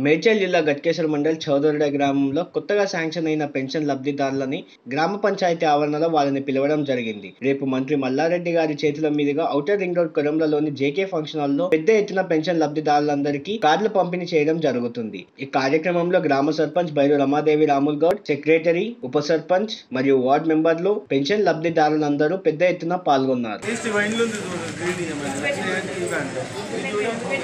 మేడ్చల్ జిల్లా గట్కేశ్వర మండల్ చౌదరిడ గ్రామంలో కొత్తగా శాంక్షన్ అయిన పెన్షన్ లబ్ధిదారులని గ్రామ పంచాయతీ ఆవరణలో వాళ్ళని పిలవడం జరిగింది రేపు మంత్రి మల్లారెడ్డి గారి చేతుల మీదుగా ఔటర్ రింగ్ రోడ్ కొరంలలోని జేకే ఫంక్షన్ హాల్ లో పెద్ద ఎత్తున పెన్షన్ లబ్ధిదారులందరికీ కార్డులు పంపిణీ చేయడం జరుగుతుంది ఈ కార్యక్రమంలో గ్రామ సర్పంచ్ బైరు రమాదేవి రాముల్ గౌడ్ సెక్రటరీ ఉప సర్పంచ్ మరియు వార్డు మెంబర్లు పెన్షన్ లబ్ధిదారులందరూ పెద్ద ఎత్తున పాల్గొన్నారు టేస్ట్ వైన్లో ఉంది చూడు గ్రీన్ ఇవ్వండి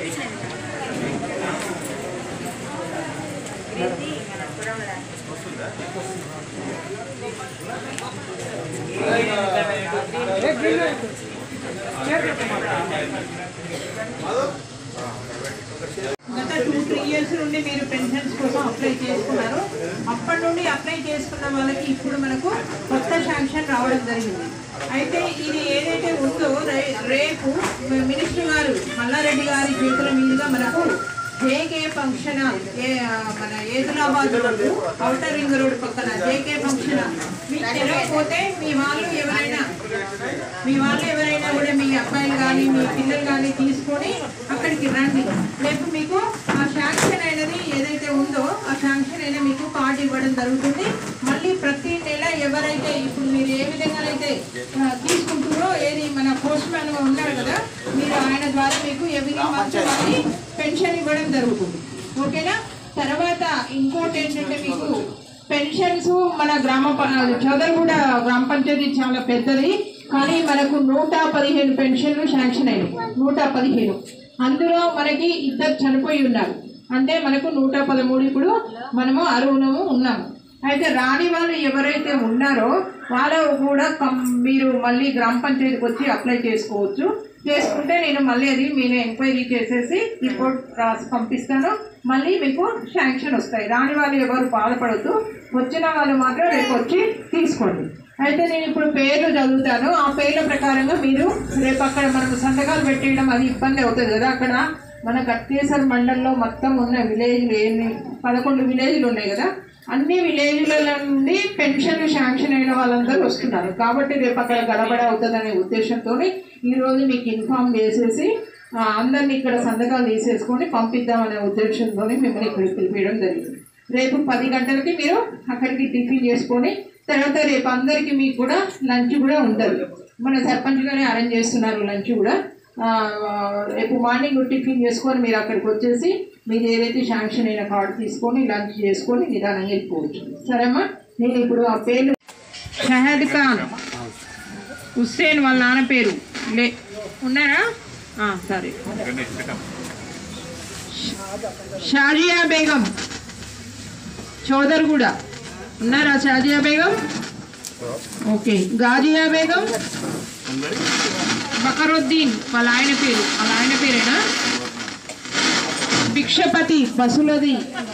గత టూ త్రీ ఇయర్స్ నుండి మీరు పెన్షన్స్ కోసం అప్లై చేసుకున్నారు అప్పటి నుండి అప్లై చేసుకున్న వాళ్ళకి ఇప్పుడు మనకు కొత్త శాంక్షన్ రావడం జరిగింది అయితే ఇది ఏదైతే ఉందో రే- రేపు మినిస్టర్ గారు మల్లారెడ్డి గారి చేతుల మీదుగా మనకు జేకే ఫంక్షన్ హాల్, ఏ ఆ, మన Edulabad road outer ring road పక్కన జేకే ఫంక్షన్ హాల్. మీకు తెలియకపోతే మీ వాళ్ళు ఎవరైనా మీ వాళ్ళు ఎవరైనా కూడా మీ అబ్బాయిలు కానీ మీ పిల్లలు కానీ తీసుకొని అక్కడికి రండి రేపు మీకు ఆ శాంక్షన్ అయినది ఏదైతే ఉందో ఆ శాంక్షన్ అయినా మీకు కార్డు ఇవ్వడం జరుగుతుంది మళ్ళీ ప్రతి నెల ఎవరైతే ఇప్పుడు మీరు ఏ విధంగా అయితే ఆ, తీసుకుంటారో ఏది మన పోస్ట్ మ్యాన్ ఉన్నారు కదా మీరు ఆయన ద్వారా మీకు ఎవరి మంత్ మళ్ళీ పెన్షన్ ఇవ్వడం జరుగుతుంది ఓకేనా తర్వాత ఇంకోటి ఏంటంటే మీకు పెన్షన్స్ మన గ్రామ ప- చౌదరిగూడ గ్రామ పంచాయతీ చాలా పెద్దది కానీ మనకు నూట పదిహేను పెన్షన్లు శాంక్షన్ అయినాయి నూట పదిహేను అందులో మనకి ఇద్దరు చనిపోయి ఉన్నారు అంటే మనకు నూట పదమూడు ఇప్పుడు మనము అరువునము ఉన్నాము అయితే రాని వాళ్ళు ఎవరైతే ఉన్నారో వాళ్ళు కూడా కం- మీరు మళ్ళీ గ్రామ పంచాయతీకి వచ్చి అప్లై చేసుకోవచ్చు చేసుకుంటే నేను మళ్ళీ అది మీరు ఎంక్వైరీ చేసేసి రిపోర్ట్ రాసి పంపిస్తాను మళ్ళీ మీకు శాంక్షన్ వస్తాయి రాని వాళ్ళు ఎవరు బాధపడద్దు వచ్చిన వాళ్ళు మాత్రం రేపు వచ్చి తీసుకోండి అయితే నేను ఇప్పుడు పేర్లు చదువుతాను ఆ పేర్ల ప్రకారంగా మీరు రేపు అక్కడ మనకు సంతకాలు పెట్టేయడం అది ఇబ్బంది అవుతుంది కదా అక్కడ మన గట్కేసర్ మండలంలో మొత్తం ఉన్న విలేజ్లు ఎన్ని పదకొండు విలేజ్లు ఉన్నాయి కదా అన్ని విలేజ్ల నుండి పెన్షన్ శాంక్షన్ అయిన వాళ్ళందరూ వస్తున్నారు కాబట్టి రేపు అక్కడ గడబడ అవుతుందనే ఉద్దేశంతో ఈరోజు మీకు ఇన్ఫామ్ చేసేసి ఆ, అందరినీ ఇక్కడ సంతకాలు తీసేసుకొని పంపిద్దామనే ఉద్దేశంతో మిమ్మల్ని ఇక్కడికి పిలిపించడం జరిగింది రేపు పది గంటలకి మీరు అక్కడికి టిఫిన్ చేసుకొని తర్వాత రేపు అందరికీ మీకు కూడా లంచ్ కూడా ఉంటుంది మన సర్పంచ్ గారే అరేంజ్ చేస్తున్నారు లంచ్ కూడా ఆ, రేపు మార్నింగ్ టిఫిన్ చేసుకొని మీరు అక్కడికి వచ్చేసి మీరు ఏదైతే శాంక్షన్ అయిన కార్డు తీసుకొని లంచ్ చేసుకొని నిదానంగా వెళ్ళిపోవచ్చు సరేమ్మా నేను ఇప్పుడు ఆ పేర్లు షహద్ ఖాన్ హుస్సేన్ వాళ్ళ నాన్న పేరు లే ఉన్నారా ఆ, సరే షాజియా బేగం చౌదర్గూడ ఉన్నారా షాజియా బేగం ఓకే గాజియా బేగం బకరుద్దీన్ వాళ్ళ ఆయన పేరు వాళ్ళ ఆయన పేరేనా భిక్షపతి బసులది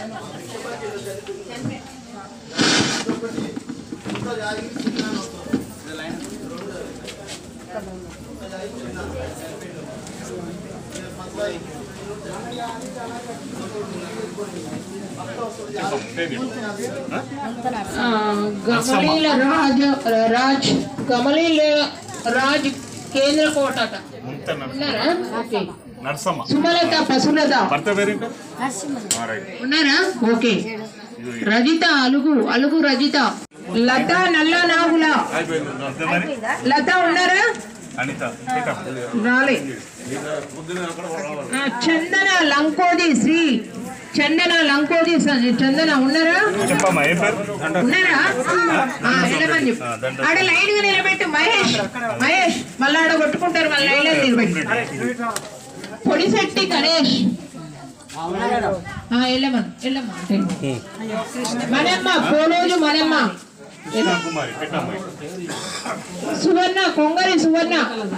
ఆ, గమలీల రాజ్ రాజ్ గమలీల రాజ్ కేంద్ర కోటట ఉన్నారా ఓకే నర్సమ్మ సుమలత పశులత భర్త పేరేంటి రైట్ ఉన్నారా ఓకే రజిత అలుగు అలుగు రజిత లత నల్ల నాగుల మరి లత ఉన్నారా అనిత పీఠ. రాలే ఆ, చందన లంకోది శ్రీ చందన లంకోది స- చందన ఉన్నారా చెప్పమ్మా ఏం పేరు ఉన్నారా ఆ, వెళ్ళమని చెప్పు ఆడ లైన్ గా నిలబెట్టు మహేష్ మహేష్ మళ్ళీ ఆడ కొట్టుకుంటారు మళ్ళీ లైన్ లో నిలబెట్టు పొడిశెట్టి గణేష్ ఆ, వెళ్ళమను వెళ్ళమ్మా మనమ్మ పోలోజు మనమ్మ కుమారి పెట్టమ్మ సువర్ణ కొంగరి సువర్ణ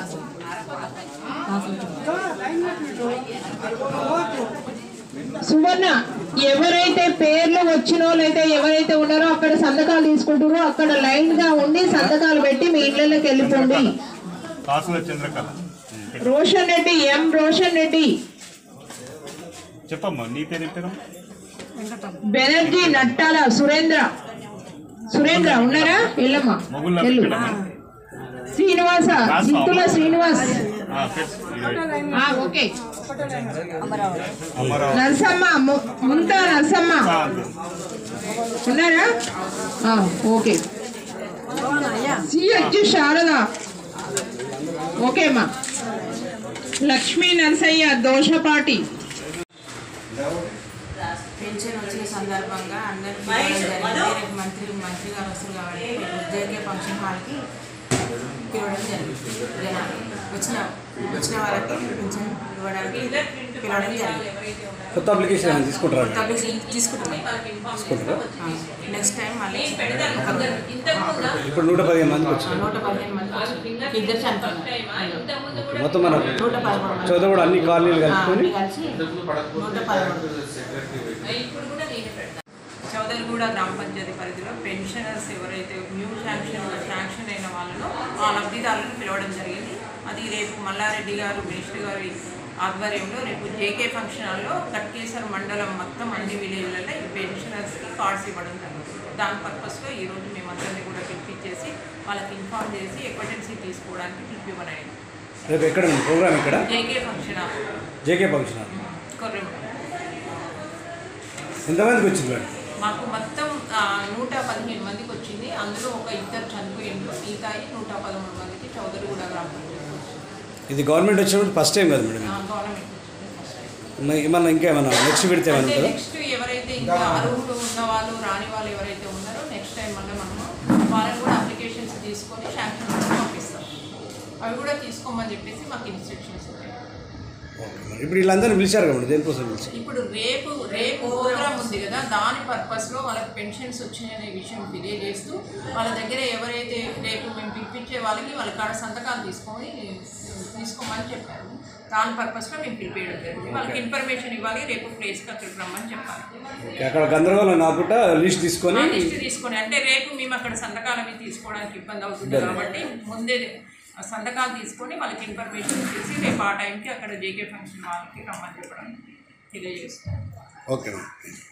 సువర్ణ ఎవరైతే పేర్లు వచ్చిన వాళ్ళైతే ఎవరైతే ఉన్నారో అక్కడ సంతకాలు తీసుకుంటారో అక్కడ లైన్ గా ఉండి సంతకాలు పెట్టి మీ ఇళ్ళకి వెళ్ళిపోండి కాసుల చంద్రకళ రోషన్ రెడ్డి ఎం రోషన్ రెడ్డి చెప్పమ్మా నీ పేరు ఏం పేరు బెనర్జీ నట్టాల సురేంద్ర సురేంద్ర ఉన్నారా వెళ్ళమ్మా మొగుళ్ళ వెళ్ళు పెట్టమ్మా శ్రీనివాస జిత్తుల శ్రీనివాస్ ఆ, పెట్ ఇది. ఆ, ఓకే అమరావతి నరసమ్మ ము- ముంత నరసమ్మ ఆ, అంతే. ఉన్నారా ఆ, ఓకే సిహెచ్ శారద ఓకే అమ్మా లక్ష్మీ నరసయ్య దోషపాటి పెన్షన్ వచ్చిన సందర్భంగా అందరికీ ఇవ్వడం జరిగింది రేపు మంత్రి మంత్రి గారు వస్తారు కాబట్టి రేపు జేకే ఫంక్షన్ హాల్కి పిలవడం జరిగింది జనాలు వచ్చిన వచ్చిన వాళ్ళకి పెన్షన్ ఇవ్వడానికి పిలవడం జరిగింది కొత్త అప్లికేషన్ ఏమైనా తీసుకుంటారా డబ్బులు తీసుకుంటున్నాం తీసుకుంటారా నెక్స్ట్ టైం మళ్ళీ ఒక ఇప్పుడు నూట పదిహేను మందికి వచ్చింది నూట పదిహేను మంది వచ్చి ఇద్దరు చనిపోయినారు మొత్తం మన నూట పదమూడు మంది చదువు అన్ని కాలనీలు ఆ, కలుపుకొని అన్ని కలిసి నూట పదమూడు చౌదరిగూడ గ్రామ పంచాయతీ పరిధిలో పెన్షనర్స్ ఎవరైతే న్యూ శాంక్షన్ శాంక్షన్ అయిన వాళ్ళను ఆ లబ్ధిదారులను పిలవడం జరిగింది అది రేపు మల్లారెడ్డి గారు మినిస్టర్ గారి ఆధ్వర్యంలో రేపు జేకే ఫంక్షన్ హాల్లో కట్కేశ్వర మండలం మొత్తం అన్ని విలేజ్లలో ఈ పెన్షనర్స్కి కార్డ్స్ ఇవ్వడం జరుగుతుంది దాని పర్పస్లో ఈరోజు మేమందరినీ కూడా పిలిపించేసి వాళ్ళకి ఇన్ఫార్మ్ చేసి ఎక్వటెన్సీ తీసుకోవడానికి పిలిపివ్వనైంది రేపు ఎక్కడ ఉంది ప్రోగ్రామ్ ఇక్కడ JK function hall JK function hall. Korrem ఎంతమందికి వచ్చింది మేడం మాకు మొత్తం ఆ, నూట పదిహేను మందికి వచ్చింది అందులో ఒక ఇద్దరు చనిపోయిండ్రు మిగతాయి నూట పదమూడు మందికి చౌదరిగూడ గ్రామ పంచాయతీ వచ్చింది. ఇది గవర్నమెంట్ వచ్చినప్పుడు ఫస్ట్ టైం కదా మేడం ఆ, గవర్నమెంట్ వచ్చింది ఫస్ట్ టైం. మ- ఏమన్నా ఇంకా ఏమన్నా నెక్స్ట్ పెడితే ఏమన్నా అంటే ఉంటుందా నెక్స్ట్ ఎవరైతే ఇంకా అర్హులు ఉన్న వాళ్ళు రాని వాళ్ళు ఎవరైతే ఉన్నారో నెక్స్ట్ టైం మళ్ళీ మనము వాళ్ళని కూడా అప్లికేషన్స్ తీసుకొని శాంక్షన్ పంపిస్తాం అవి కూడా తీసుకోమని చెప్పేసి మాకు ఇన్స్ట్రక్షన్స్ ఉన్నాయి ఓకే మరి ఇప్పుడు వీళ్ళందరినీ పిలిచారు కదా మేడం దేనికోసం పిలిచారు ఇప్పుడు రేపు రేపు ప్రోగ్రామ్ ఉంది కదా దాని పర్పస్లో వాళ్ళకి పెన్షన్స్ వచ్చినాయనే విషయం తెలియజేస్తూ వాళ్ళ దగ్గర ఎవరైతే రేపు మేము పిలిపించే వాళ్ళకి వాళ్ళ కాడ సంతకాలు తీసుకొని తీసుకోమని చెప్పారు దాని పర్పస్లో మేము పిలిపేయడం జరిగింది వాళ్ళకి ఇన్ఫర్మేషన్ ఇవ్వాలి రేపు ప్లేస్కి అక్కడికి రమ్మని చెప్పాలి ఓకే, అక్కడ గందరగోళం కాకుండా లిస్ట్ తీసుకొని ఆ లిస్ట్ తీసుకొని అంటే రేపు మేము అక్కడ సంతకాలు అవి తీసుకోవడానికి ఇబ్బంది అవుతుంది కాబట్టి ముందే ఆ సంతకాలు తీసుకొని వాళ్ళకి ఇన్ఫర్మేషన్ ఇచ్చేసి రేపు ఆ టైంకి అక్కడ జేకే ఫంక్షన్ వాళ్ళకి రమ్మని చెప్పడం తెలియజేస్తాం ఓకే మేడం